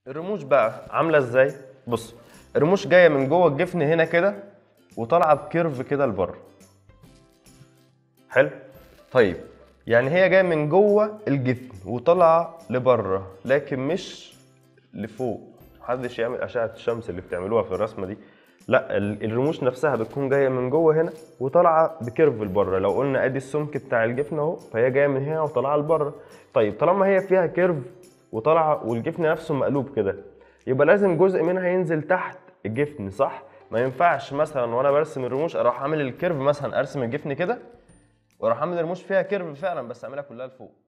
الرموش بقى عامله ازاي بص الرموش جايه من جوه الجفن هنا كده وطالعه بكيرف كده لبره حلو طيب يعني هي جايه من جوه الجفن وطالعه لبره لكن مش لفوق محدش يعمل اشعه الشمس اللي بتعملوها في الرسمه دي لا ال- الرموش نفسها بتكون جايه من جوه هنا وطالعه بكيرف لبره لو قلنا ادي السمك بتاع الجفن اهو فهي جايه من هنا وطالعه لبره طيب طالما هي فيها كيرف وطالعه والجفن نفسه مقلوب كده يبقى لازم جزء منها ينزل تحت الجفن صح ما ينفعش مثلا وانا برسم الرموش اروح عامل الكيرف مثلا ارسم الجفن كده واروح عامل الرموش فيها كيرف فعلا بس اعملها كلها لفوق